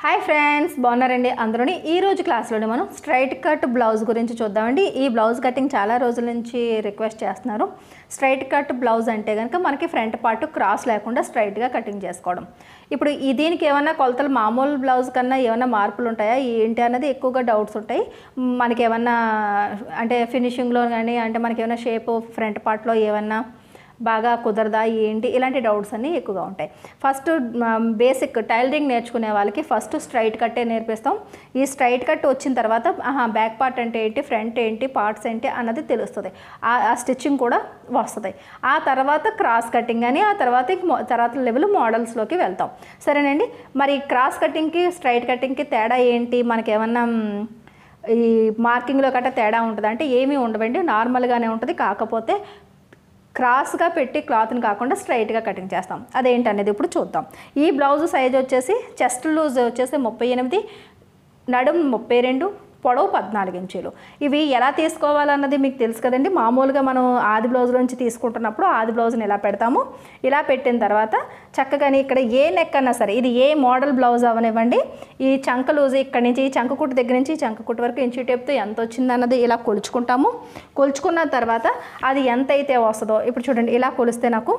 hi friends బాగున్నారండి అందరూని ఈ రోజు క్లాస్లోనే మనం స్ట్రైట్ కట్ బ్లౌజ్ గురించి చూద్దామండి ఈ బ్లౌజ్ కటింగ్ చాలా రోజుల నుంచి రిక్వెస్ట్ చేస్తున్నారు స్ట్రైట్ కట్ బ్లౌజ్ అంటే కనుక మనకి ఫ్రంట్ పార్ట్ క్రాస్ లేకుండా స్ట్రైట్గా కటింగ్ చేసుకోవడం ఇప్పుడు ఈ దీనికి ఏమైనా కొలతలు మామూలు బ్లౌజ్ కన్నా ఏమైనా మార్పులు ఉంటాయా ఏంటి అన్నది ఎక్కువగా డౌట్స్ ఉంటాయి మనకి ఏమన్నా అంటే ఫినిషింగ్లో కానీ అంటే మనకి ఏమైనా షేప్ ఫ్రంట్ పార్ట్లో ఏమన్నా బాగా కుదరదా ఏంటి ఇలాంటి డౌట్స్ అన్నీ ఎక్కువగా ఉంటాయి ఫస్ట్ బేసిక్ టైలరింగ్ నేర్చుకునే వాళ్ళకి ఫస్ట్ స్ట్రైట్ కట్టే నేర్పిస్తాం ఈ స్ట్రైట్ కట్ వచ్చిన తర్వాత ఆహా బ్యాక్ పార్ట్ అంటే ఏంటి ఫ్రంట్ ఏంటి పార్ట్స్ ఏంటి అన్నది తెలుస్తుంది ఆ ఆ స్టిచ్చింగ్ కూడా వస్తుంది ఆ తర్వాత క్రాస్ కటింగ్ అని ఆ తర్వాత ఇంక మొ- తర్వాత లెవెల్ మోడల్స్లోకి వెళ్తాం సరేనండి మరి క్రాస్ కటింగ్కి స్ట్రైట్ కటింగ్కి తేడా ఏంటి మనకి ఏమన్నా మ్, ఈ మార్కింగ్లో గట్రా తేడా ఉంటుంది అంటే ఏమీ ఉండవండి నార్మల్గానే ఉంటుంది కాకపోతే క్రాస్గా పెట్టి క్లాత్ని కాకుండా స్ట్రైట్గా కటింగ్ చేస్తాం అదేంటనేది ఇప్పుడు చూద్దాం ఈ బ్లౌజ్ సైజ్ వచ్చేసి చెస్ట్ లూజ్ వచ్చేసి ముప్పై ఎనిమిది నడుం ముప్పై రెండు పొడవు పద్నాలుగు ఇంచీలు ఇవి ఎలా తీసుకోవాలన్నది మీకు తెలుసు కదండి మామూలుగా మనం ఆది బ్లౌజ్ నుంచి తీసుకుంటున్నప్పుడు ఆది బ్లౌజ్ని ఇలా పెడతాము ఇలా పెట్టిన తర్వాత చక్కగాని ఇక్కడ ఏ నెక్ అన్నా సరే ఇది ఏ మోడల్ బ్లౌజ్ అవనివ్వండి ఈ చంక లూజ్ ఇక్కడ నుంచి ఈ చంక కుట్టు దగ్గర నుంచి ఈ చంక కుట్టు వరకు ఇంచు టేప్తో ఎంత వచ్చిందన్నది ఇలా కొలుచుకుంటాము కొలుచుకున్న తర్వాత అది ఎంత అయితే వస్తుందో ఇప్పుడు చూడండి ఇలా కొలిస్తే నాకు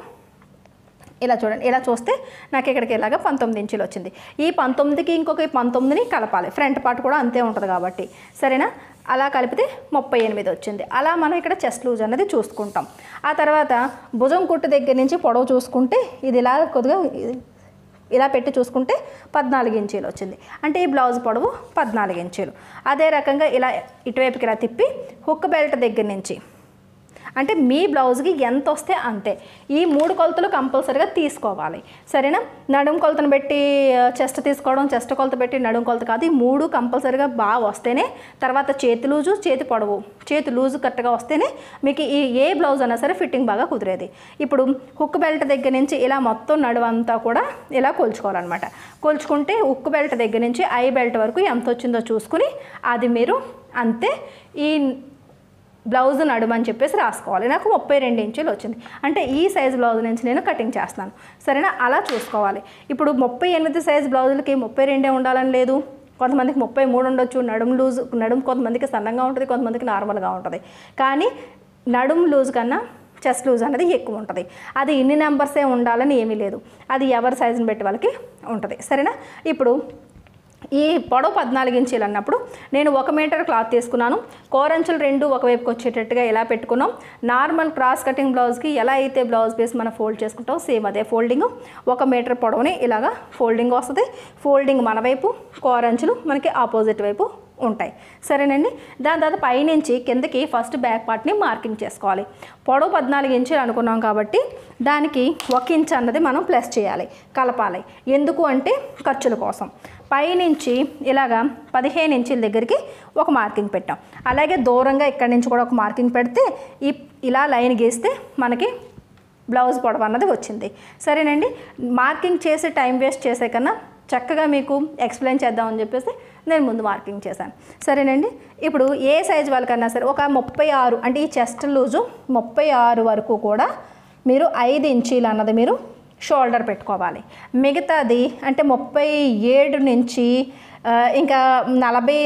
ఇలా చూడండి ఇలా చూస్తే నాకు ఇక్కడికి ఇలాగ పంతొమ్మిది ఇంచులు వచ్చింది ఈ పంతొమ్మిదికి ఇంకొక ఈ పంతొమ్మిదిని కలపాలి ఫ్రంట్ పార్ట్ కూడా అంతే ఉంటుంది కాబట్టి సరేనా అలా కలిపితే ముప్పై ఎనిమిది వచ్చింది అలా మనం ఇక్కడ చెస్ట్ లూజ్ అనేది చూసుకుంటాం ఆ తర్వాత భుజం కుట్టు దగ్గర నుంచి పొడవు చూసుకుంటే ఇది ఇలా కొద్దిగా ఇది- ఇలా పెట్టి చూసుకుంటే పద్నాలుగు ఇంచీలు వచ్చింది అంటే ఈ బ్లౌజ్ పొడవు పద్నాలుగు ఇంచీలు అదే రకంగా ఇలా ఇటువైపుకి ఇలా తిప్పి హుక్ బెల్ట్ దగ్గర నుంచి అంటే మీ బ్లౌజ్కి ఎంత వస్తే అంతే ఈ మూడు కొలతలు కంపల్సరీగా తీసుకోవాలి సరేనా నడుం కొలతను పెట్టి చెస్ట్ తీసుకోవడం చెస్ట్ కొలత పెట్టి నడుం కొలత కాదు ఈ మూడు కంపల్సరీగా బాగా వస్తేనే తర్వాత చేతి లూజు చేతి పొడవు చేతి లూజు కరెక్ట్గా వస్తేనే మీకు ఈ ఏ బ్లౌజ్ అయినా సరే ఫిట్టింగ్ బాగా కుదిరేది ఇప్పుడు హుక్ బెల్ట్ దగ్గర నుంచి ఇలా మొత్తం నడువంతా కూడా ఇలా కొలుచుకోవాలన్నమాట కొలుచుకుంటే హుక్ బెల్ట్ దగ్గర నుంచి ఐ బెల్ట్ వరకు ఎంత వచ్చిందో చూసుకుని అది మీరు అంతే ఈ బ్లౌజ్ నడుమని చెప్పేసి రాసుకోవాలి నాకు ముప్పై రెండు ఇంచులు వచ్చింది అంటే ఈ సైజ్ బ్లౌజ్ నుంచి నేను కటింగ్ చేస్తున్నాను సరేనా అలా చూసుకోవాలి ఇప్పుడు ముప్పై ఎనిమిది సైజ్ బ్లౌజులకి ముప్పై రెండే ఉండాలని లేదు కొంతమందికి ముప్పై మూడు ఉండొచ్చు నడుం లూజ్ నడుం కొంతమందికి సన్నంగా ఉంటుంది కొంతమందికి నార్మల్గా ఉంటుంది కానీ నడుం లూజ్ కన్నా చెస్ట్ లూజ్ అనేది ఎక్కువ ఉంటుంది అది ఇన్ని నెంబర్సే ఉండాలని ఏమీ లేదు అది ఎవరి సైజుని బట్టి వాళ్ళకి ఉంటుంది సరేనా ఇప్పుడు ఈ పొడవు పద్నాలుగు ఇంచీలు అన్నప్పుడు నేను ఒక మీటర్ క్లాత్ తీసుకున్నాను కోరంచులు రెండు ఒకవైపుకి వచ్చేటట్టుగా ఇలా పెట్టుకున్నాం నార్మల్ క్రాస్ కటింగ్ బ్లౌజ్కి ఎలా అయితే బ్లౌజ్ పీస్ మనం ఫోల్డ్ చేసుకుంటాం సేమ్ అదే ఫోల్డింగ్ ఒక మీటర్ పొడవుని ఇలాగా ఫోల్డింగ్ వస్తుంది ఫోల్డింగ్ మన వైపు కోరంచులు మనకి ఆపోజిట్ వైపు ఉంటాయి సరేనండి దాని తర్వాత పైనుంచి కిందకి ఫస్ట్ బ్యాక్ పార్ట్ని మార్కింగ్ చేసుకోవాలి పొడవు పద్నాలుగు ఇంచులు అనుకున్నాం కాబట్టి దానికి ఒక ఇంచ్ అన్నది మనం ప్లస్ చేయాలి కలపాలి ఎందుకు అంటే ఖర్చుల కోసం పైనుంచి ఇలాగా పదిహేను ఇంచుల దగ్గరికి ఒక మార్కింగ్ పెట్టాం అలాగే దూరంగా ఇక్కడి నుంచి కూడా ఒక మార్కింగ్ పెడితే ఈ ఇలా లైన్ గీస్తే మనకి బ్లౌజ్ పొడవు అన్నది వచ్చింది సరేనండి మార్కింగ్ చేసి టైం వేస్ట్ చేసే కన్నా చక్కగా మీకు ఎక్స్ప్లెయిన్ చేద్దామని చెప్పేసి నేను ముందు మార్కింగ్ చేశాను సరేనండి ఇప్పుడు ఏ సైజ్ వాళ్ళకన్నా సరే ఒక ముప్పై ఆరు అంటే ఈ చెస్ట్ లూజు ముప్పై ఆరు వరకు కూడా మీరు ఐదు ఇంచీలు అన్నది మీరు షోల్డర్ పెట్టుకోవాలి మిగతాది అంటే ముప్పై ఏడు నుంచి ఆ, ఇంకా నలభై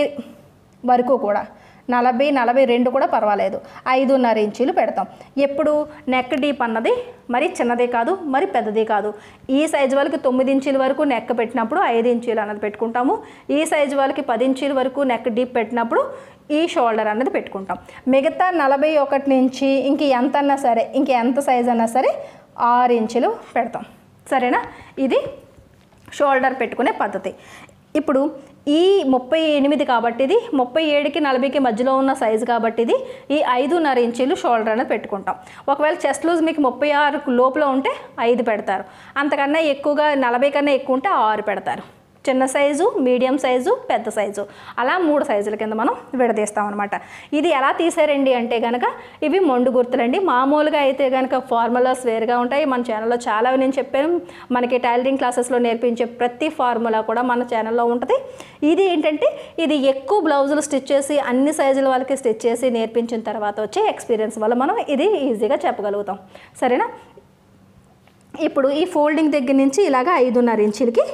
వరకు కూడా నలభై నలభై రెండు కూడా పర్వాలేదు ఐదున్నర ఇంచీలు పెడతాం ఎప్పుడు నెక్ డీప్ అన్నది మరి చిన్నది కాదు మరి పెద్దది కాదు ఈ సైజు వాళ్ళకి తొమ్మిది ఇంచీల వరకు నెక్ పెట్టినప్పుడు ఐదు ఇంచీలు అన్నది పెట్టుకుంటాము ఈ సైజు వాళ్ళకి పది ఇంచీల వరకు నెక్ డీప్ పెట్టినప్పుడు ఈ షోల్డర్ అన్నది పెట్టుకుంటాం మిగతా నలభై ఒకటి నుంచి ఇంక ఎంత అన్నా సరే ఇంక ఎంత సైజ్ అన్నా సరే ఆరు ఇంచులు పెడతాం సరేనా ఇది షోల్డర్ పెట్టుకునే పద్ధతి ఇప్పుడు ఈ ముప్పై ఎనిమిది కాబట్టి ఇది ముప్పై ఏడుకి నలభైకి మధ్యలో ఉన్న సైజు కాబట్టి ఇది ఈ ఐదున్నర ఇంచీలు షోల్డర్ అనేది పెట్టుకుంటాం ఒకవేళ చెస్ట్ లూజ్ మీకు ముప్పై ఆరు లోపల ఉంటే ఐదు పెడతారు అంతకన్నా ఎక్కువగా నలభై కన్నా ఎక్కువ ఉంటే ఆరు పెడతారు చిన్న సైజు మీడియం సైజు పెద్ద సైజు అలా మూడు సైజుల కింద మనం విడదీస్తాం అనమాట ఇది ఎలా తీసారండి అంటే కనుక ఇవి మొండు గుర్తులండి మామూలుగా అయితే కనుక ఫార్ములాస్ వేరుగా ఉంటాయి మన ఛానల్లో చాలా నేను చెప్పాను మనకి టైలరింగ్ క్లాసెస్లో నేర్పించే ప్రతి ఫార్ములా కూడా మన ఛానల్లో ఉంటుంది ఇది ఏంటంటే ఇది ఎక్కువ బ్లౌజులు స్టిచ్ చేసి అన్ని సైజుల వాళ్ళకి స్టిచ్ చేసి నేర్పించిన తర్వాత వచ్చే ఎక్స్పీరియన్స్ వల్ల మనం ఇది ఈజీగా చెప్పగలుగుతాం సరేనా ఇప్పుడు ఈ ఫోల్డింగ్ దగ్గర నుంచి ఇలాగ ఐదున్నర ఇంచులకి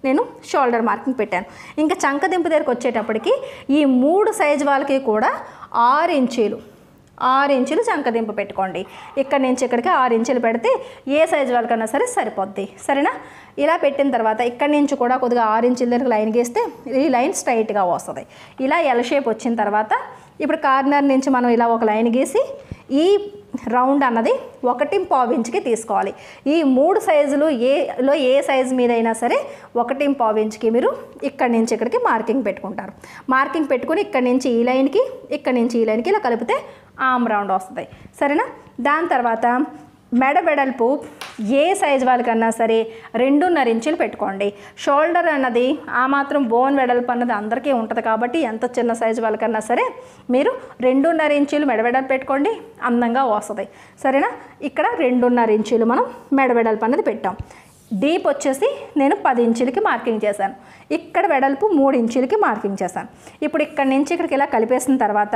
నేను షోల్డర్ మార్కింగ్ పెట్టాను ఇంకా చంక దింపు దగ్గరికి వచ్చేటప్పటికి ఈ మూడు సైజు వాళ్ళకి కూడా ఆరు ఇంచీలు ఆరు ఇంచులు చంకదింపు పెట్టుకోండి ఇక్కడి నుంచి ఇక్కడికి ఆరు ఇంచులు పెడితే ఏ సైజు వాళ్ళకన్నా సరే సరిపోద్ది సరేనా ఇలా పెట్టిన తర్వాత ఇక్కడి నుంచి కూడా కొద్దిగా ఆరు ఇంచుల దగ్గర లైన్ గీస్తే ఈ లైన్ స్ట్రైట్గా వస్తుంది ఇలా ఎల్ షేప్ వచ్చిన తర్వాత ఇప్పుడు కార్నర్ నుంచి మనం ఇలా ఒక లైన్ గీసి ఈ రౌండ్ అన్నది ఒకటి పావు ఇంచుకి తీసుకోవాలి ఈ మూడు సైజులు ఏలో ఏ సైజు మీద అయినా సరే ఒకటి పావు ఇంచుకి మీరు ఇక్కడి నుంచి ఇక్కడికి మార్కింగ్ పెట్టుకుంటారు మార్కింగ్ పెట్టుకుని ఇక్కడి నుంచి ఈ లైన్కి ఇక్కడి నుంచి ఈ లైన్కి ఇలా కలిపితే ఆమ్ రౌండ్ వస్తుంది సరేనా దాని తర్వాత మెడ వెడల్పు ఏ సైజు వాళ్ళకన్నా సరే రెండున్నర ఇంచులు పెట్టుకోండి షోల్డర్ అన్నది ఆ మాత్రం బోన్ వెడల్పు అన్నది అందరికీ ఉంటుంది కాబట్టి ఎంత చిన్న సైజు వాళ్ళకన్నా సరే మీరు రెండున్నర ఇంచులు మెడ వెడల్పు పెట్టుకోండి అందంగా వస్తుంది సరేనా ఇక్కడ రెండున్నర ఇంచులు మనం మెడ వెడల్పు అన్నది పెట్టాం డీప్ వచ్చేసి నేను పది ఇంచులకి మార్కింగ్ చేశాను ఇక్కడ వెడల్పు మూడు ఇంచులకి మార్కింగ్ చేశాను ఇప్పుడు ఇక్కడ నుంచి ఇక్కడికి ఇలా కలిపేసిన తర్వాత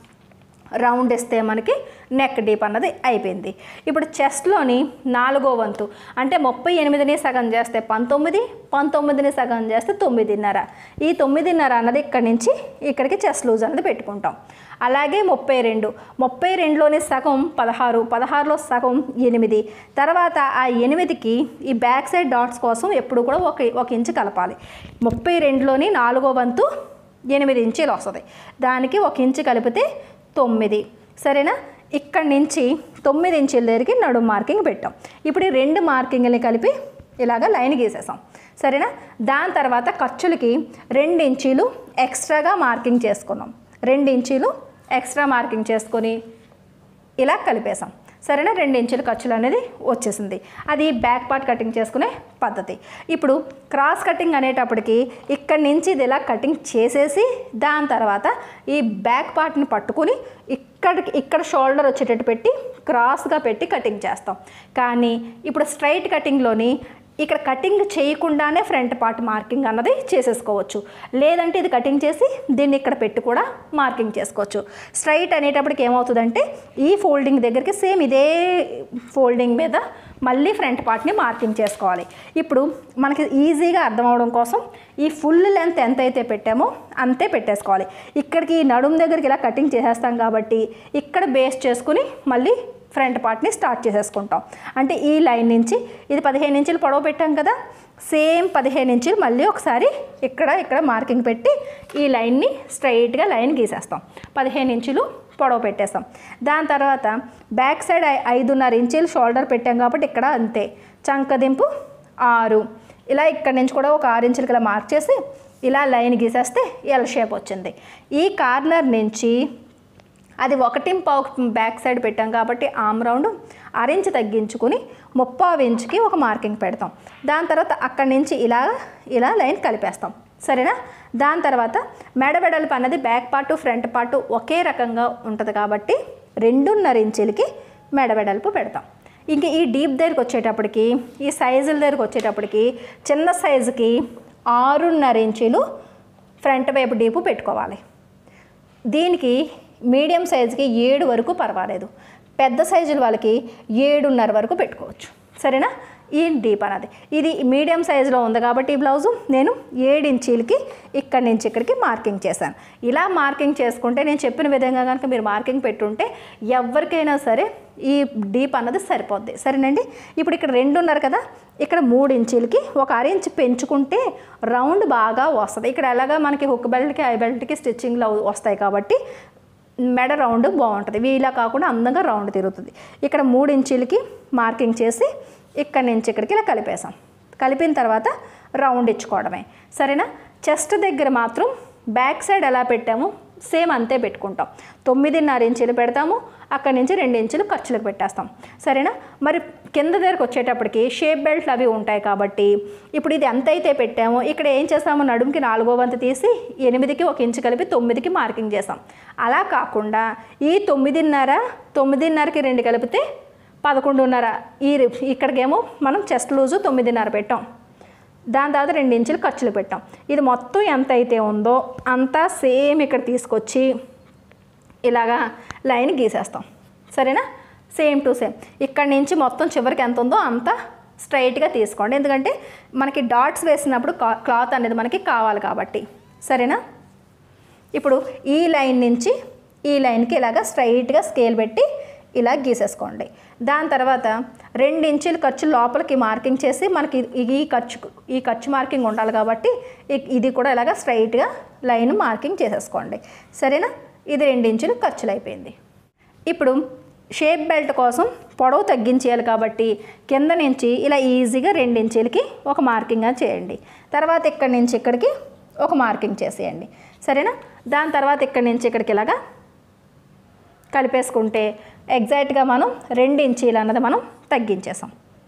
రౌండ్ ఇస్తే మనకి నెక్ డీప్ అన్నది అయిపోయింది ఇప్పుడు చెస్ట్లోని నాలుగో వంతు అంటే ముప్పై ఎనిమిదిని సగం చేస్తే పంతొమ్మిది పంతొమ్మిదిని సగం చేస్తే తొమ్మిదిన్నర ఈ తొమ్మిదిన్నర అన్నది ఇక్కడి నుంచి ఇక్కడికి చెస్ట్ లూజ్ అనేది పెట్టుకుంటాం అలాగే ముప్పై రెండు ముప్పై రెండులోని సగం పదహారు పదహారులో సగం ఎనిమిది తర్వాత ఆ ఎనిమిదికి ఈ బ్యాక్ సైడ్ డాట్స్ కోసం ఎప్పుడు కూడా ఒక ఒక ఇంచు కలపాలి ముప్పై రెండులోని నాలుగో వంతు ఎనిమిది ఇంచీలు వస్తుంది దానికి ఒక ఇంచు కలిపితే తొమ్మిది సరేనా ఇక్కడి నుంచి తొమ్మిది ఇంచుల దగ్గరికి నడుము మార్కింగ్ పెట్టాం ఇప్పుడు ఈ రెండు మార్కింగ్ని కలిపి ఇలాగ లైన్ గీసేసాం సరేనా దాని తర్వాత ఖర్చులకి రెండు ఇంచీలు ఎక్స్ట్రాగా మార్కింగ్ చేసుకున్నాం రెండు ఇంచీలు ఎక్స్ట్రా మార్కింగ్ చేసుకొని ఇలా కలిపేసాం సరేనా రెండు ఇంచుల ఖర్చులు అనేది వచ్చేసింది అది బ్యాక్ పార్ట్ కటింగ్ చేసుకునే పద్ధతి ఇప్పుడు క్రాస్ కటింగ్ అనేటప్పటికి ఇక్కడి నుంచి ఇది ఇలా కటింగ్ చేసేసి దాని తర్వాత ఈ బ్యాక్ పార్ట్ని పట్టుకుని ఇక్కడికి ఇక్కడ షోల్డర్ వచ్చేటట్టు పెట్టి క్రాస్గా పెట్టి కటింగ్ చేస్తాం కానీ ఇప్పుడు స్ట్రైట్ కటింగ్లోని ఇక్కడ కటింగ్ చేయకుండానే ఫ్రంట్ పార్ట్ మార్కింగ్ అన్నది చేసేసుకోవచ్చు లేదంటే ఇది కటింగ్ చేసి దీన్ని ఇక్కడ పెట్టి కూడా మార్కింగ్ చేసుకోవచ్చు స్ట్రైట్ అనేటప్పటికి ఏమవుతుందంటే ఈ ఫోల్డింగ్ దగ్గరికి సేమ్ ఇదే ఫోల్డింగ్ మీద మళ్ళీ ఫ్రంట్ పార్ట్ని మార్కింగ్ చేసుకోవాలి ఇప్పుడు మనకి ఈజీగా అర్థం అవడం కోసం ఈ ఫుల్ లెంత్ ఎంత అయితే పెట్టామో అంతే పెట్టేసుకోవాలి ఇక్కడికి ఈ నడుము దగ్గరికి ఇలా కటింగ్ చేసేస్తాం కాబట్టి ఇక్కడ బేస్ చేసుకుని మళ్ళీ ఫ్రంట్ పార్ట్ని స్టార్ట్ చేసేసుకుంటాం అంటే ఈ లైన్ నుంచి ఇది పదిహేను ఇంచులు పొడవు పెట్టాం కదా సేమ్ పదిహేను ఇంచులు మళ్ళీ ఒకసారి ఇక్కడ ఇక్కడ మార్కింగ్ పెట్టి ఈ లైన్ని స్ట్రైట్గా లైన్ గీసేస్తాం పదిహేను ఇంచులు పొడవు పెట్టేస్తాం దాని తర్వాత బ్యాక్ సైడ్ ఐ- ఐదున్నర ఇంచులు షోల్డర్ పెట్టాం కాబట్టి ఇక్కడ అంతే చంకదింపు ఆరు ఇలా ఇక్కడ నుంచి కూడా ఒక ఆరు ఇంచులకి ఇలా మార్క్ చేసి ఇలా లైన్ గీసేస్తే ఎల్ షేప్ వచ్చింది ఈ కార్నర్ నుంచి అది ఒకటి పావు బ్యాక్ సైడ్ పెట్టాం కాబట్టి ఆమ్ రౌండ్ అరెంజ్ తగ్గించుకుని ముప్పావు ఇంచుకి ఒక మార్కింగ్ పెడతాం దాని తర్వాత అక్కడి నుంచి ఇలా ఇలా లైన్ కలిపేస్తాం సరేనా దాని తర్వాత మెడ వెడల్పు అన్నది బ్యాక్ పార్టు ఫ్రంట్ పార్టు ఒకే రకంగా ఉంటుంది కాబట్టి రెండున్నర ఇంచులకి మెడ వెడల్పు పెడతాం ఇంక ఈ డీప్ దగ్గరికి వచ్చేటప్పటికి ఈ సైజుల దగ్గరికి వచ్చేటప్పటికి చిన్న సైజుకి ఆరున్నర ఇంచులు ఫ్రంట్ వైపు డీపు పెట్టుకోవాలి దీనికి మీడియం సైజుకి ఏడు వరకు పర్వాలేదు పెద్ద సైజుల వాళ్ళకి ఏడున్నర వరకు పెట్టుకోవచ్చు సరేనా ఈ డీప్ అన్నది ఇది మీడియం సైజులో ఉంది కాబట్టి ఈ బ్లౌజు నేను ఏడు ఇంచీలకి ఇక్కడి నుంచి ఇక్కడికి మార్కింగ్ చేశాను ఇలా మార్కింగ్ చేసుకుంటే నేను చెప్పిన విధంగా కనుక మీరు మార్కింగ్ పెట్టుంటే ఎవరికైనా సరే ఈ డీప్ అన్నది సరిపోద్ది సరేనండి ఇప్పుడు ఇక్కడ రెండున్నర కదా ఇక్కడ మూడు ఇంచీలకి ఒక అర ఇంచ్ పెంచుకుంటే రౌండ్ బాగా వస్తుంది ఇక్కడ ఎలాగా మనకి హుక్ బెల్ట్కి ఐ బెల్ట్కి స్టిచ్చింగ్లో వస్తాయి కాబట్టి మెడ రౌండ్ బాగుంటుంది వీలా కాకుండా అందంగా రౌండ్ తిరుగుతుంది ఇక్కడ మూడు ఇంచీలకి మార్కింగ్ చేసి ఇక్కడి నుంచి ఇక్కడికి ఇలా కలిపేసాం కలిపిన తర్వాత రౌండ్ ఇచ్చుకోవడమే సరేనా చెస్ట్ దగ్గర మాత్రం బ్యాక్ సైడ్ ఎలా పెట్టామో సేమ్ అంతే పెట్టుకుంటాం తొమ్మిదిన్నర ఇంచులు పెడతాము అక్కడి నుంచి రెండు ఇంచులు ఖర్చులకు పెట్టేస్తాం సరేనా మరి కింద దగ్గరకు వచ్చేటప్పటికి షేప్ బెల్ట్లు అవి ఉంటాయి కాబట్టి ఇప్పుడు ఇది ఎంత అయితే పెట్టామో ఇక్కడ ఏం చేస్తాము నడుముకి నాలుగో వంతు తీసి ఎనిమిదికి ఒక ఇంచు కలిపి తొమ్మిదికి మార్కింగ్ చేస్తాం అలా కాకుండా ఈ తొమ్మిదిన్నర తొమ్మిదిన్నరకి రెండు కలిపితే పదకొండున్నర ఈ రి- ఇక్కడికేమో మనం చెస్ట్ లూజు తొమ్మిదిన్నర పెట్టాం దాని తర్వాత రెండు ఇంచులు ఖర్చులు పెట్టాం ఇది మొత్తం ఎంత అయితే ఉందో అంతా సేమ్ ఇక్కడ తీసుకొచ్చి ఇలాగా లైన్ గీసేస్తాం సరేనా సేమ్ టు సేమ్ ఇక్కడ నుంచి మొత్తం చివరికి ఎంత ఉందో అంత స్ట్రైట్గా తీసుకోండి ఎందుకంటే మనకి డాట్స్ వేసినప్పుడు కా- క్లాత్ అనేది మనకి కావాలి కాబట్టి సరేనా ఇప్పుడు ఈ లైన్ నుంచి ఈ లైన్కి ఇలాగ స్ట్రైట్గా స్కేల్ పెట్టి ఇలా గీసేసుకోండి దాని తర్వాత రెండు ఇంచులు ఖర్చు లోపలికి మార్కింగ్ చేసి మనకి ఈ- ఈ ఖర్చు ఈ ఖర్చు మార్కింగ్ ఉండాలి కాబట్టి ఇ- ఇది కూడా ఇలాగ స్ట్రైట్గా లైన్ మార్కింగ్ చేసేసుకోండి సరేనా ఇది రెండు ఇంచులు ఖర్చులు అయిపోయింది ఇప్పుడు షేప్ బెల్ట్ కోసం పొడవు తగ్గించేయాలి కాబట్టి కింద నుంచి ఇలా ఈజీగా రెండు ఇంచులకి ఒక మార్కింగ్ అని చేయండి తర్వాత ఇక్కడి నుంచి ఇక్కడికి ఒక మార్కింగ్ చేసేయండి సరేనా దాని తర్వాత ఇక్కడి నుంచి ఇక్కడికి ఇలాగా కలిపేసుకుంటే ఎగ్జాక్ట్గా మనం రెండు ఇంచీలు అన్నది మనం తగ్గించేసాం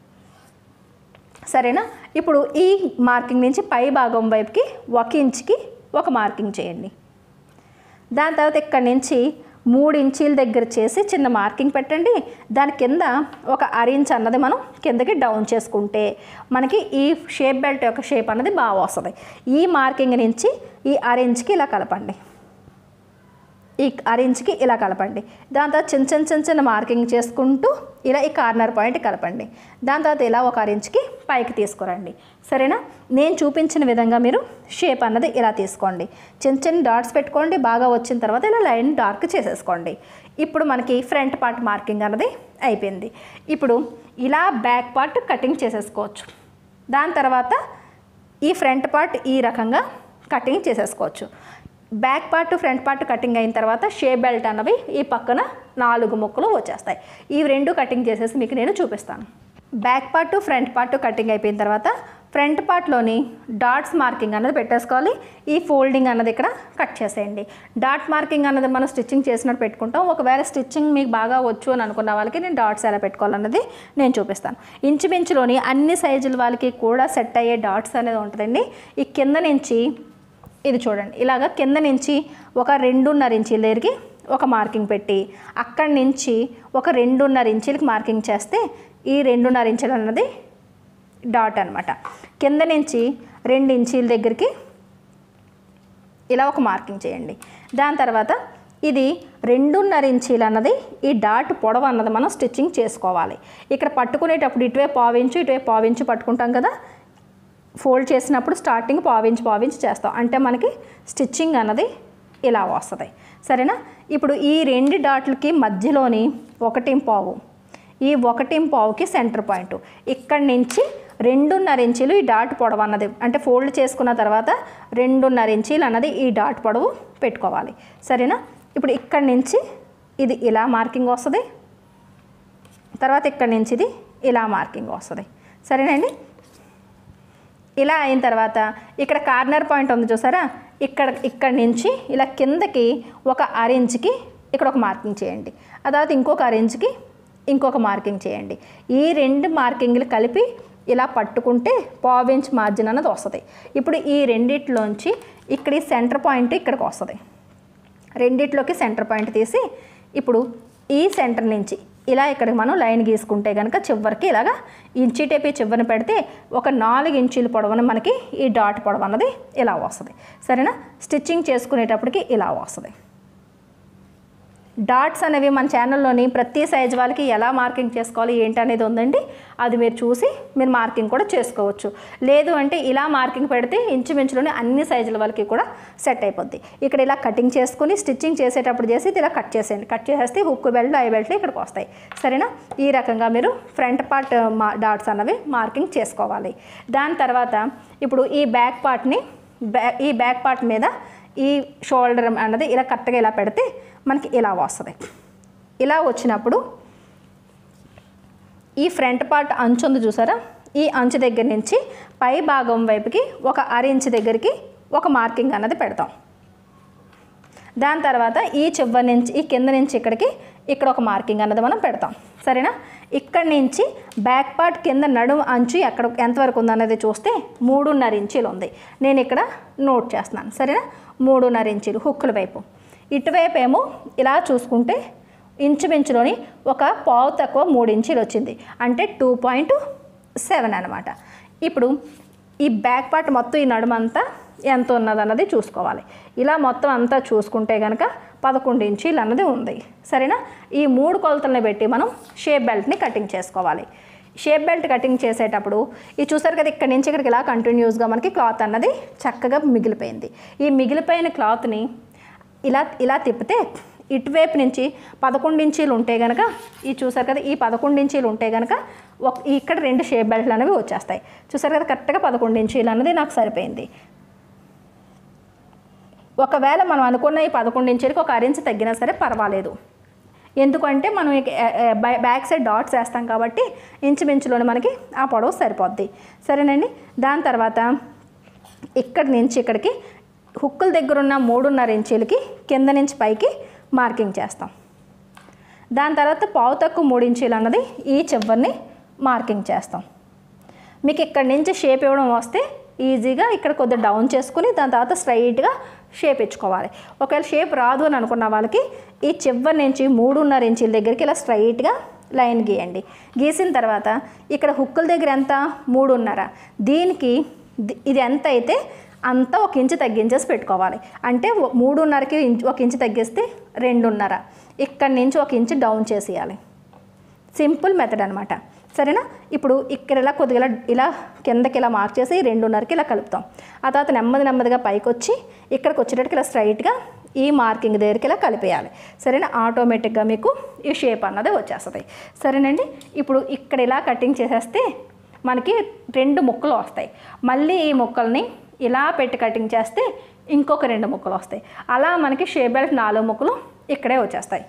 సరేనా ఇప్పుడు ఈ మార్కింగ్ నుంచి పై భాగం వైపుకి ఒక ఇంచుకి ఒక మార్కింగ్ చేయండి దాని తర్వాత ఇక్కడి నుంచి మూడు ఇంచీల దగ్గర చేసి చిన్న మార్కింగ్ పెట్టండి దాని కింద ఒక అరించ్ అన్నది మనం కిందకి డౌన్ చేసుకుంటే మనకి ఈ షేప్ బెల్ట్ యొక్క షేప్ అన్నది బాగా వస్తుంది ఈ మార్కింగ్ నుంచి ఈ అరించ్కి ఇలా కలపండి ఈ అరించ్కి ఇలా కలపండి దాని తర్వాత చిన్న చిన్న చిన్న చిన్న మార్కింగ్ చేసుకుంటూ ఇలా ఈ కార్నర్ పాయింట్ కలపండి దాని తర్వాత ఇలా ఒక అరించ్కి పైకి తీసుకురండి సరేనా నేను చూపించిన విధంగా మీరు షేప్ అన్నది ఇలా తీసుకోండి చిన్న చిన్న డాట్స్ పెట్టుకోండి బాగా వచ్చిన తర్వాత ఇలా లైన్ డార్క్ చేసేసుకోండి ఇప్పుడు మనకి ఫ్రంట్ పార్ట్ మార్కింగ్ అన్నది అయిపోయింది ఇప్పుడు ఇలా బ్యాక్ పార్ట్ కటింగ్ చేసేసుకోవచ్చు దాని తర్వాత ఈ ఫ్రంట్ పార్ట్ ఈ రకంగా కటింగ్ చేసేసుకోవచ్చు back part front part cutting అయిన తర్వాత షేప్ బెల్ట్ అన్నవి ఈ పక్కన నాలుగు ముక్కలు వచ్చేస్తాయి ఈ రెండు కటింగ్ చేసేసి మీకు నేను చూపిస్తాను back part front part cutting అయిపోయిన తర్వాత ఫ్రంట్ పార్ట్లోని డాట్స్ మార్కింగ్ అన్నది పెట్టేసుకోవాలి ఈ ఫోల్డింగ్ అన్నది ఇక్కడ కట్ చేసేయండి డాట్ మార్కింగ్ అన్నది మనం స్టిచ్చింగ్ చేసినట్టు పెట్టుకుంటాం ఒకవేళ స్టిచ్చింగ్ మీకు బాగా వచ్చు అని అనుకున్న వాళ్ళకి నేను డాట్స్ ఎలా పెట్టుకోవాలన్నది నేను చూపిస్తాను ఇంచుమించులోని అన్ని సైజుల వాళ్ళకి కూడా సెట్ అయ్యే డాట్స్ అనేది ఉంటుందండి ఈ కింద నుంచి ఇది చూడండి ఇలాగ కింద నుంచి ఒక రెండున్నర ఇంచీల దగ్గరికి ఒక మార్కింగ్ పెట్టి అక్కడి నుంచి ఒక రెండున్నర ఇంచీలకి మార్కింగ్ చేస్తే ఈ రెండున్నర ఇంచులు అన్నది డాట్ అనమాట కింద నుంచి రెండు ఇంచీల దగ్గరికి ఇలా ఒక మార్కింగ్ చేయండి దాని తర్వాత ఇది రెండున్నర ఇంచీలు అన్నది ఈ డాట్ పొడవు అన్నది మనం స్టిచ్చింగ్ చేసుకోవాలి ఇక్కడ పట్టుకునేటప్పుడు ఇటువైపు పావించు ఇటువైపు పావించు పట్టుకుంటాం కదా ఫోల్డ్ చేసినప్పుడు స్టార్టింగ్ పావించి పావించి చేస్తాం అంటే మనకి స్టిచ్చింగ్ అన్నది ఇలా వస్తుంది సరేనా ఇప్పుడు ఈ రెండు డాట్లకి మధ్యలోని ఒకటి పావు ఈ ఒకటి పావుకి సెంటర్ పాయింట్ ఇక్కడి నుంచి రెండున్నర ఇంచీలు ఈ డాట్ పొడవు అన్నది అంటే ఫోల్డ్ చేసుకున్న తర్వాత రెండున్నర ఇంచీలు అన్నది ఈ డాట్ పొడవు పెట్టుకోవాలి సరేనా ఇప్పుడు ఇక్కడి నుంచి ఇది ఇలా మార్కింగ్ వస్తుంది తర్వాత ఇక్కడి నుంచి ఇది ఇలా మార్కింగ్ వస్తుంది సరేనండి ఇలా అయిన తర్వాత ఇక్కడ కార్నర్ పాయింట్ ఉంది చూసారా ఇక్కడ ఇక్కడ నుంచి ఇలా కిందకి ఒక అరెంజ్కి ఇక్కడ ఒక మార్కింగ్ చేయండి ఆ తర్వాత ఇంకొక అరెంజ్కి ఇంకొక మార్కింగ్ చేయండి ఈ రెండు మార్కింగ్లు కలిపి ఇలా పట్టుకుంటే పావించ్ మార్జిన్ అన్నది వస్తుంది ఇప్పుడు ఈ రెండిట్లోంచి ఇక్కడ ఈ సెంటర్ పాయింట్ ఇక్కడికి వస్తుంది రెండిట్లోకి సెంటర్ పాయింట్ తీసి ఇప్పుడు ఈ సెంటర్ నుంచి ఇలా ఇక్కడికి మనం లైన్ గీసుకుంటే కనుక చివరికి ఇలాగా ఇంచి టేపి చివరిని పెడితే ఒక నాలుగు ఇంచుల పొడవున మనకి ఈ డాట్ పొడవు అన్నది ఇలా వస్తుంది సరేనా స్టిచ్చింగ్ చేసుకునేటప్పటికి ఇలా వస్తుంది డాట్స్ అనేవి మన ఛానల్లోని ప్రతి సైజ్ వాళ్ళకి ఎలా మార్కింగ్ చేసుకోవాలి ఏంటి అనేది ఉందండి అది మీరు చూసి మీరు మార్కింగ్ కూడా చేసుకోవచ్చు లేదు అంటే ఇలా మార్కింగ్ పెడితే ఇంచుమించులోని అన్ని సైజుల వాళ్ళకి కూడా సెట్ అయిపోద్ది ఇక్కడ ఇలా కటింగ్ చేసుకుని స్టిచ్చింగ్ చేసేటప్పుడు చేసి ఇది ఇలా కట్ చేసేయండి కట్ చేసేస్తే హుక్ బెల్ట్ ఐ బెల్ట్లు ఇక్కడికి వస్తాయి సరేనా ఈ రకంగా మీరు ఫ్రంట్ పార్ట్ మా డాట్స్ అన్నవి మార్కింగ్ చేసుకోవాలి దాని తర్వాత ఇప్పుడు ఈ బ్యాక్ పార్ట్ని బ్యాక్ ఈ బ్యాక్ పార్ట్ మీద ఈ షోల్డర్ అన్నది ఇలా కరెక్ట్గా ఇలా పెడితే మనకి ఇలా వస్తుంది ఇలా వచ్చినప్పుడు ఈ ఫ్రంట్ పార్ట్ అంచు ఉంది చూసారా ఈ అంచు దగ్గర నుంచి పై భాగం వైపుకి ఒక అర ఇంచ్ దగ్గరికి ఒక మార్కింగ్ అన్నది పెడతాం దాని తర్వాత ఈ చివరి నుంచి ఈ కింద నుంచి ఇక్కడికి ఇక్కడ ఒక మార్కింగ్ అన్నది మనం పెడతాం సరేనా ఇక్కడి నుంచి బ్యాక్ పార్ట్ కింద నడుము అంచు ఎక్కడ ఎంతవరకు ఉందన్నది చూస్తే మూడున్నర ఇంచీలు ఉంది నేను ఇక్కడ నోట్ చేస్తున్నాను సరేనా మూడున్నర ఇంచీలు హుక్కుల వైపు ఇటువైపు ఏమో ఇలా చూసుకుంటే ఇంచుమించులోని ఒక పావు తక్కువ మూడు ఇంచీలు వచ్చింది అంటే టూ పాయింట్ సెవెన్ అనమాట ఇప్పుడు ఈ బ్యాక్ పార్ట్ మొత్తం ఈ నడుమంతా ఎంత ఉన్నదన్నది చూసుకోవాలి ఇలా మొత్తం అంతా చూసుకుంటే కనుక పదకొండు ఇంచీలు అన్నది ఉంది సరేనా ఈ మూడు కొలతలను పెట్టి మనం షేప్ బెల్ట్ని కటింగ్ చేసుకోవాలి షేప్ బెల్ట్ కటింగ్ చేసేటప్పుడు ఇది చూసారు కదా ఇక్కడ నుంచి ఇక్కడికి ఇలా కంటిన్యూస్గా మనకి క్లాత్ అన్నది చక్కగా మిగిలిపోయింది ఈ మిగిలిపోయిన క్లాత్ని ఇలా ఇలా తిప్పితే ఇటువైపు నుంచి పదకొండు ఇంచీలు ఉంటే కనుక ఈ చూసారు కదా ఈ పదకొండు ఇంచీలు ఉంటే కనుక ఒక ఇక్కడ రెండు షేప్ బెల్ట్లు అనేవి వచ్చేస్తాయి చూసారు కదా కరెక్ట్గా పదకొండు ఇంచీలు అన్నది నాకు సరిపోయింది ఒకవేళ మనం అనుకున్న ఈ పదకొండు ఇంచులకి ఒక అరించి తగ్గినా సరే పర్వాలేదు ఎందుకంటే మనం ఇక, ఏ, ఏ, బై- బ్యాక్ సైడ్ డాట్స్ వేస్తాం కాబట్టి ఇంచుమించులోనే మనకి ఆ పొడవు సరిపోద్ది సరేనండి దాని తర్వాత ఇక్కడి నుంచి ఇక్కడికి హుక్కుల దగ్గర ఉన్న మూడున్నర ఇంచీలకి కింద నుంచి పైకి మార్కింగ్ చేస్తాం దాని తర్వాత పావు తక్కువ మూడు ఇంచీలు అన్నది ఈ చివరిని మార్కింగ్ చేస్తాం మీకు ఇక్కడ నుంచి షేప్ ఇవ్వడం వస్తే ఈజీగా ఇక్కడ కొద్దిగా డౌన్ చేసుకుని దాని తర్వాత స్ట్రైట్గా షేప్ ఇచ్చుకోవాలి ఒకవేళ షేప్ రాదు అని అనుకున్న వాళ్ళకి ఈ చివరి నుంచి మూడున్నర ఇంచుల దగ్గరికి ఇలా స్ట్రైట్గా లైన్ గీయండి గీసిన తర్వాత ఇక్కడ హుక్కుల దగ్గర ఎంత మూడున్నర దీనికి ది- ఇది ఎంత అయితే అంతా ఒక ఇంచు తగ్గించేసి పెట్టుకోవాలి అంటే ఒ- మూడున్నరకి ఇంచు ఒక ఇంచు తగ్గిస్తే రెండున్నర ఇక్కడి నుంచి ఒక ఇంచు డౌన్ చేసేయాలి సింపుల్ మెథడ్ అనమాట సరేనా ఇప్పుడు ఇక్కడ ఇలా కొద్దిగా ఇలా ఇలా కిందకి ఇలా మార్క్ చేసి రెండున్నరకి ఇలా కలుపుతాం ఆ తర్వాత నెమ్మది నెమ్మదిగా పైకి వచ్చి ఇక్కడికి వచ్చేటట్టుకి ఇలా స్ట్రైట్గా ఈ మార్కింగ్ దగ్గరికి ఇలా కలిపేయాలి సరేనా ఆటోమేటిక్గా మీకు ఈ షేప్ అన్నది వచ్చేస్తుంది సరేనండి ఇప్పుడు ఇక్కడ ఇలా కటింగ్ చేసేస్తే మనకి రెండు ముక్కలు వస్తాయి మళ్ళీ ఈ ముక్కల్ని ఇలా పెట్టి కటింగ్ చేస్తే ఇంకొక రెండు ముక్కలు వస్తాయి అలా మనకి షేప్ బెల్ట్ నాలుగు ముక్కలు ఇక్కడే వచ్చేస్తాయి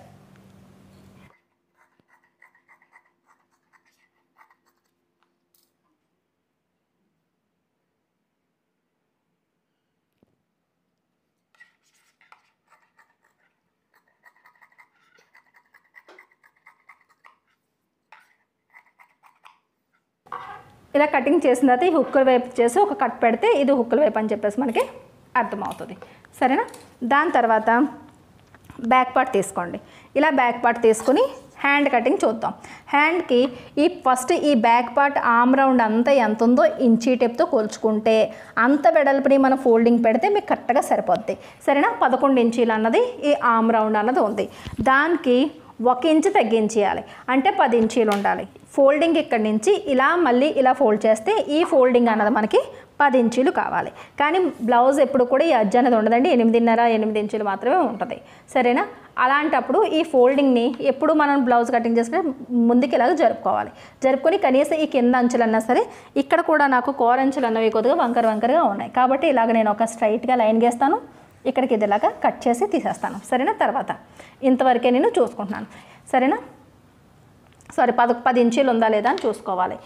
ఇలా కటింగ్ చేసిన తర్వాత ఈ హుక్కుల వైపు చేసి ఒక కట్ పెడితే ఇది హుక్కుల వైపు అని చెప్పేసి మనకి అర్థమవుతుంది సరేనా దాని తర్వాత బ్యాక్ పార్ట్ తీసుకోండి ఇలా బ్యాక్ పార్ట్ తీసుకుని హ్యాండ్ కటింగ్ చూద్దాం హ్యాండ్కి ఈ ఫస్ట్ ఈ బ్యాక్ పార్ట్ ఆమ్ రౌండ్ అంతా ఎంత ఉందో ఇంచీ టేప్తో కొలుచుకుంటే అంత వెడల్పుని మనం ఫోల్డింగ్ పెడితే మీకు కరెక్ట్గా సరిపోద్ది సరేనా పదకొండు ఇంచీలు అన్నది ఈ ఆమ్ రౌండ్ అన్నది ఉంది దానికి ఒక ఇంచు తగ్గించేయాలి అంటే పది ఇంచీలు ఉండాలి ఫోల్డింగ్ ఇక్కడి నుంచి ఇలా మళ్ళీ ఇలా ఫోల్డ్ చేస్తే ఈ ఫోల్డింగ్ అన్నది మనకి పది ఇంచీలు కావాలి కానీ బ్లౌజ్ ఎప్పుడు కూడా ఈ అజ్జ అనేది ఉండదండి ఎనిమిదిన్నర ఎనిమిది ఇంచులు మాత్రమే ఉంటుంది సరేనా అలాంటప్పుడు ఈ ఫోల్డింగ్ని ఎప్పుడు మనం బ్లౌజ్ కటింగ్ చేసుకుంటే ముందుకు ఇలాగ జరుపుకోవాలి జరుపుకొని కనీసం ఈ కింద అంచులన్నా సరే ఇక్కడ కూడా నాకు కోర అంచులు అన్నవి కొద్దిగా వంకర వంకరగా ఉన్నాయి కాబట్టి ఇలాగ నేను ఒక స్ట్రైట్గా లైన్ గీస్తాను ఇక్కడికి ఇది ఇలాగా కట్ చేసి తీసేస్తాను సరేనా తర్వాత ఇంతవరకే నేను చూసుకుంటున్నాను సరేనా సారీ పద పది ఇంచీలు ఉందా లేదా అని చూసుకోవాలి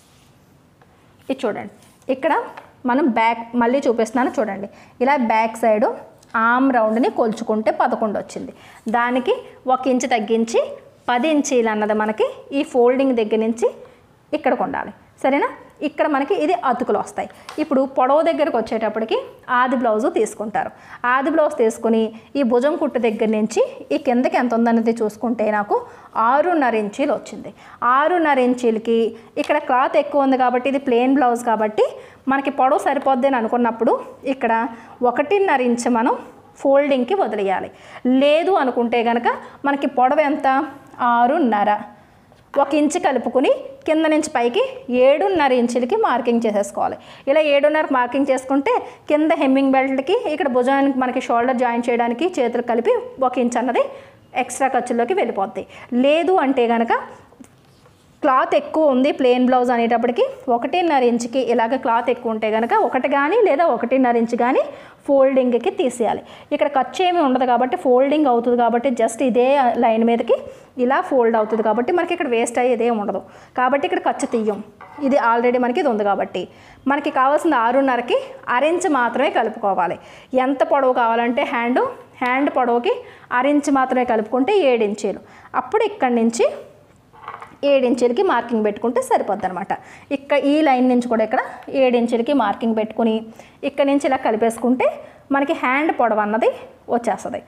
ఇది చూడండి ఇక్కడ మనం బ్యాక్ మళ్ళీ చూపిస్తున్నాను చూడండి ఇలా బ్యాక్ సైడు ఆమ్ రౌండ్ని కొలుచుకుంటే పదకొండు వచ్చింది దానికి ఒక ఇంచు తగ్గించి పది ఇంచీలు అన్నది మనకి ఈ ఫోల్డింగ్ దగ్గర నుంచి ఇక్కడికి ఉండాలి సరేనా ఇక్కడ మనకి ఇది అతుకులు వస్తాయి ఇప్పుడు పొడవు దగ్గరకు వచ్చేటప్పటికి ఆది బ్లౌజు తీసుకుంటారు ఆది బ్లౌజ్ తీసుకుని ఈ భుజం కుట్టు దగ్గర నుంచి ఈ కిందకి ఎంత ఉందన్నది చూసుకుంటే నాకు ఆరున్నర ఇంచీలు వచ్చింది ఆరున్నర ఇంచీలకి ఇక్కడ క్లాత్ ఎక్కువ ఉంది కాబట్టి ఇది ప్లెయిన్ బ్లౌజ్ కాబట్టి మనకి పొడవు సరిపోద్ది అని అనుకున్నప్పుడు ఇక్కడ ఒకటిన్నర ఇంచు మనం ఫోల్డింగ్కి వదిలేయాలి లేదు అనుకుంటే కనుక మనకి పొడవు ఎంత ఆరున్నర ఒక ఇంచు కలుపుకుని కింద నుంచి పైకి ఏడున్నర ఇంచులకి మార్కింగ్ చేసేసుకోవాలి ఇలా ఏడున్నర మార్కింగ్ చేసుకుంటే కింద హెమ్మింగ్ బెల్ట్కి ఇక్కడ భుజానికి మనకి షోల్డర్ జాయిన్ చేయడానికి చేతులు కలిపి ఒక ఇంచ్ అన్నది ఎక్స్ట్రా ఖర్చుల్లోకి వెళ్ళిపోద్ది లేదు అంటే కనుక క్లాత్ ఎక్కువ ఉంది ప్లెయిన్ బ్లౌజ్ అనేటప్పటికి ఒకటిన్నర ఇంచుకి ఇలాగ క్లాత్ ఎక్కువ ఉంటే కనుక ఒకటి కానీ లేదా ఒకటిన్నర ఇంచు కానీ ఫోల్డింగ్కి తీసేయాలి ఇక్కడ ఖర్చు ఏమీ ఉండదు కాబట్టి ఫోల్డింగ్ అవుతుంది కాబట్టి జస్ట్ ఇదే లైన్ మీదకి ఇలా ఫోల్డ్ అవుతుంది కాబట్టి మనకి ఇక్కడ వేస్ట్ అయ్యేదే ఉండదు కాబట్టి ఇక్కడ ఖర్చు తీయం ఇది ఆల్రెడీ మనకి ఇది ఉంది కాబట్టి మనకి కావాల్సిన ఆరున్నరకి అరెంజ్ మాత్రమే కలుపుకోవాలి ఎంత పొడవు కావాలంటే హ్యాండ్ హ్యాండ్ పొడవుకి అరెంజ్ మాత్రమే కలుపుకుంటే ఏడు ఇంచీలు అప్పుడు ఇక్కడి నుంచి ఏడించులకి మార్కింగ్ పెట్టుకుంటే సరిపోద్ది అనమాట ఇక్కడ ఈ లైన్ నుంచి కూడా ఇక్కడ ఏడించులకి మార్కింగ్ పెట్టుకుని ఇక్కడ నుంచి ఇలా కలిపేసుకుంటే మనకి హ్యాండ్ పొడవు అన్నది వచ్చేస్తుంది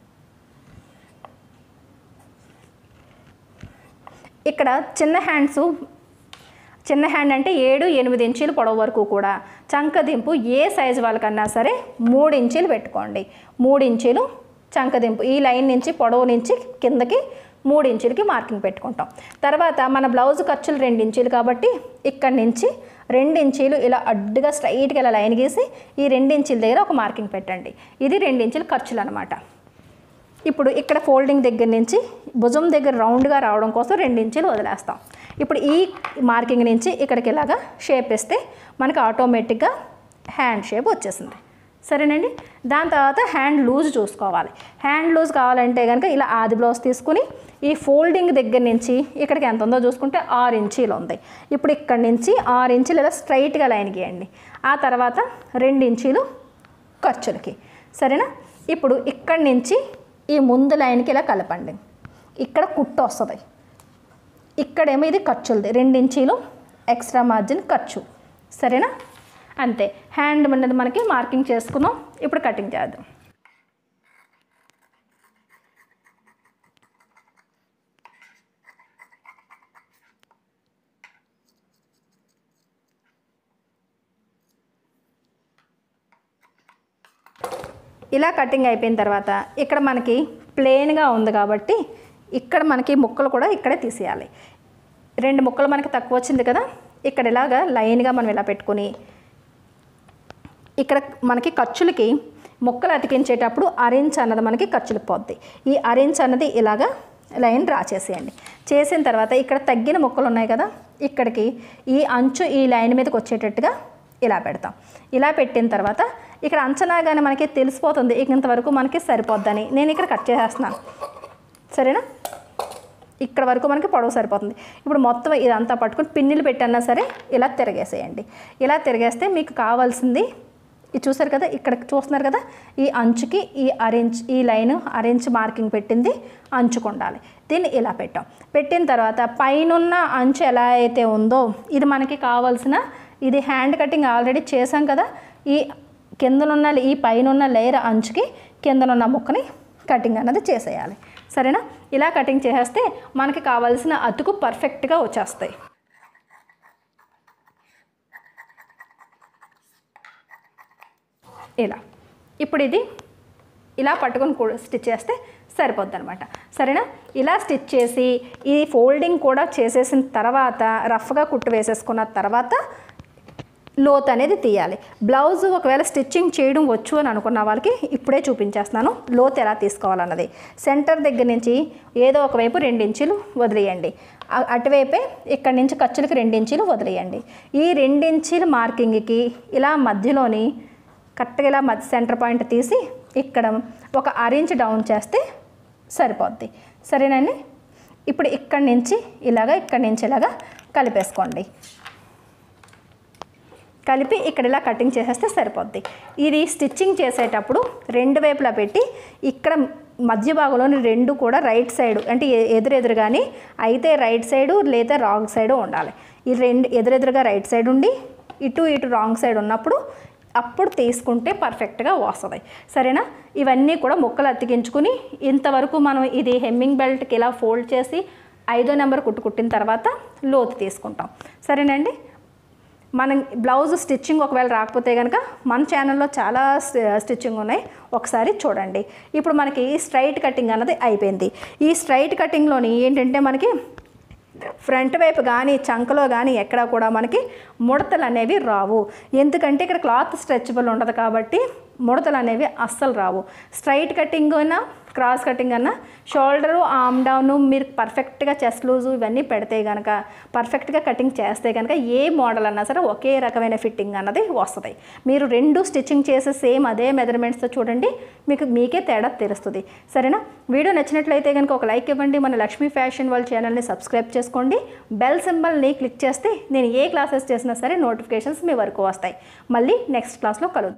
ఇక్కడ చిన్న హ్యాండ్స్ చిన్న హ్యాండ్ అంటే ఏడు ఎనిమిది ఇంచీలు పొడవు వరకు కూడా చంకదింపు ఏ సైజు వాళ్ళకన్నా సరే మూడు ఇంచీలు పెట్టుకోండి మూడు ఇంచీలు చంకదింపు ఈ లైన్ నుంచి పొడవు నుంచి కిందకి మూడు ఇంచులకి మార్కింగ్ పెట్టుకుంటాం తర్వాత మన బ్లౌజ్ ఖర్చులు రెండు ఇంచులు కాబట్టి ఇక్కడి నుంచి రెండు ఇంచీలు ఇలా అడ్డుగా స్ట్రైట్గా ఇలా లైన్ గీసి ఈ రెండు ఇంచుల దగ్గర ఒక మార్కింగ్ పెట్టండి ఇది రెండు ఇంచులు ఖర్చులు అనమాట ఇప్పుడు ఇక్కడ ఫోల్డింగ్ దగ్గర నుంచి భుజం దగ్గర రౌండ్గా రావడం కోసం రెండు ఇంచులు వదిలేస్తాం ఇప్పుడు ఈ మార్కింగ్ నుంచి ఇక్కడికి ఇలాగా షేప్ ఇస్తే మనకి ఆటోమేటిక్గా హ్యాండ్ షేప్ వచ్చేసింది సరేనండి దాని తర్వాత హ్యాండ్ లూజ్ చూసుకోవాలి హ్యాండ్ లూజ్ కావాలంటే కనుక ఇలా ఆది బ్లౌజ్ తీసుకుని ఈ ఫోల్డింగ్ దగ్గర నుంచి ఇక్కడికి ఎంత ఉందో చూసుకుంటే ఆరు ఇంచీలు ఉంది ఇప్పుడు ఇక్కడి నుంచి ఆరు ఇంచులు ఇలా స్ట్రైట్గా లైన్ గీయండి ఆ తర్వాత రెండు ఇంచీలు ఖర్చులకి సరేనా ఇప్పుడు ఇక్కడి నుంచి ఈ ముందు లైన్కి ఇలా కలపండి ఇక్కడ కుట్టు వస్తుంది ఇక్కడేమో ఇది ఖర్చులది రెండు ఇంచీలు ఎక్స్ట్రా మార్జిన్ ఖర్చు సరేనా అంతే హ్యాండ్ అనేది మనకి మార్కింగ్ చేసుకున్నాం ఇప్పుడు కటింగ్ చేద్దాం ఇలా కటింగ్ అయిపోయిన తర్వాత ఇక్కడ మనకి ప్లెయిన్గా ఉంది కాబట్టి ఇక్కడ మనకి ముక్కలు కూడా ఇక్కడే తీసేయాలి రెండు ముక్కలు మనకి తక్కువ వచ్చింది కదా ఇక్కడ ఇలాగా లైన్గా మనం ఇలా పెట్టుకొని ఇక్కడ మనకి ఖర్చులకి ముక్కలు అతికించేటప్పుడు అరెంజ్ అన్నది మనకి ఖర్చులు పోద్ది ఈ అరెంజ్ అన్నది ఇలాగా లైన్ డ్రా చేసేయండి చేసిన తర్వాత ఇక్కడ తగ్గిన ముక్కలు ఉన్నాయి కదా ఇక్కడికి ఈ అంచు ఈ లైన్ మీదకి వచ్చేటట్టుగా ఇలా పెడతాం ఇలా పెట్టిన తర్వాత ఇక్కడ అంచనాగానే మనకి తెలిసిపోతుంది ఇక ఇంతవరకు మనకి సరిపోద్దని నేను ఇక్కడ కట్ చేసేస్తున్నాను సరేనా ఇక్కడ వరకు మనకి పొడవు సరిపోతుంది ఇప్పుడు మొత్తం ఇదంతా పట్టుకుని పిన్నులు పెట్టన్నా సరే ఇలా తిరగేసేయండి ఇలా తిరగేస్తే మీకు కావాల్సింది ఇది చూసారు కదా ఇక్కడ చూస్తున్నారు కదా ఈ అంచుకి ఈ అరేంజ్ ఈ లైన్ అరేంజ్ మార్కింగ్ పెట్టింది అంచుకు ఉండాలి దీన్ని ఇలా పెట్టాం పెట్టిన తర్వాత పైనున్న అంచు ఎలా అయితే ఉందో ఇది మనకి కావాల్సిన ఇది హ్యాండ్ కటింగ్ ఆల్రెడీ చేసాం కదా ఈ కిందనున్న ఈ పైనున్న లేయర్ అంచుకి కిందనున్న ముక్కని కటింగ్ అన్నది చేసేయాలి సరేనా ఇలా కటింగ్ చేసేస్తే మనకి కావాల్సిన అతుకు పర్ఫెక్ట్గా వచ్చేస్తాయి ఇలా ఇప్పుడు ఇది ఇలా పట్టుకొని కూడా స్టిచ్ చేస్తే సరిపోద్ది అనమాట సరేనా ఇలా స్టిచ్ చేసి ఈ ఫోల్డింగ్ కూడా చేసేసిన తర్వాత రఫ్గా కుట్టు వేసేసుకున్న తర్వాత లోత్ అనేది తీయాలి బ్లౌజ్ ఒకవేళ స్టిచ్చింగ్ చేయడం వచ్చు అని అనుకున్న వాళ్ళకి ఇప్పుడే చూపించేస్తున్నాను లోత్ ఎలా తీసుకోవాలన్నది సెంటర్ దగ్గర నుంచి ఏదో ఒకవైపు రెండించులు వదిలేయండి అ- అటువైపే ఇక్కడి నుంచి ఖర్చులకి రెండించులు వదిలేయండి ఈ రెండించీల మార్కింగ్కి ఇలా మధ్యలోని కరెక్ట్గా ఇలా మధ్య సెంటర్ పాయింట్ తీసి ఇక్కడ ఒక అరేంజ్ డౌన్ చేస్తే సరిపోద్ది సరేనండి ఇప్పుడు ఇక్కడి నుంచి ఇలాగా ఇక్కడి నుంచి ఇలాగా కలిపేసుకోండి కలిపి ఇక్కడ ఇలా కటింగ్ చేసేస్తే సరిపోద్ది ఇది స్టిచ్చింగ్ చేసేటప్పుడు రెండు వైపులా పెట్టి ఇక్కడ మధ్య భాగంలోని రెండు కూడా రైట్ సైడ్ అంటే ఎ- ఎదురెదురు కానీ అయితే రైట్ సైడు లేదా రాంగ్ సైడ్ ఉండాలి ఈ రెండు ఎదురెదురుగా రైట్ సైడ్ ఉండి ఇటు ఇటు రాంగ్ సైడ్ ఉన్నప్పుడు అప్పుడు తీసుకుంటే పర్ఫెక్ట్గా వస్తుంది సరేనా ఇవన్నీ కూడా ముక్కలు అతికించుకుని ఇంతవరకు మనం ఇది హెమ్మింగ్ బెల్ట్కి ఇలా ఫోల్డ్ చేసి ఐదో నెంబర్ కుట్టు కుట్టిన తర్వాత లోతు తీసుకుంటాం సరేనండి మనం బ్లౌజ్ స్టిచ్చింగ్ ఒకవేళ రాకపోతే కనుక మన ఛానల్లో చాలా స్టిచ్చింగ్ ఉన్నాయి ఒకసారి చూడండి ఇప్పుడు మనకి స్ట్రైట్ కటింగ్ అన్నది అయిపోయింది ఈ స్ట్రైట్ కటింగ్లోని ఏంటంటే మనకి ఫ్రంట్ వైపు కానీ చంకలో కానీ ఎక్కడ కూడా మనకి ముడతలు అనేవి రావు ఎందుకంటే ఇక్కడ క్లాత్ స్ట్రెచబుల్ ఉండదు కాబట్టి ముడతలు అనేవి అస్సలు రావు స్ట్రైట్ కటింగ్ అయినా క్రాస్ కటింగ్ అన్నా షోల్డరు ఆమ్ డౌన్ మీరు పర్ఫెక్ట్గా చెస్ట్ లూజు ఇవన్నీ పెడితే కనుక పర్ఫెక్ట్గా కటింగ్ చేస్తే కనుక ఏ మోడల్ అన్నా సరే ఒకే రకమైన ఫిట్టింగ్ అన్నది వస్తుంది మీరు రెండు స్టిచ్చింగ్ చేసే సేమ్ అదే మెజర్మెంట్స్తో చూడండి మీకు మీకే తేడా తెలుస్తుంది సరేనా వీడియో నచ్చినట్లయితే కనుక ఒక లైక్ ఇవ్వండి మన లక్ష్మీ ఫ్యాషన్ వాళ్ళ ఛానల్ని సబ్స్క్రైబ్ చేసుకోండి బెల్ సింబల్ని క్లిక్ చేస్తే నేను ఏ క్లాసెస్ చేసినా సరే నోటిఫికేషన్స్ మీ వరకు వస్తాయి మళ్ళీ నెక్స్ట్ క్లాస్లో కలుద్దాం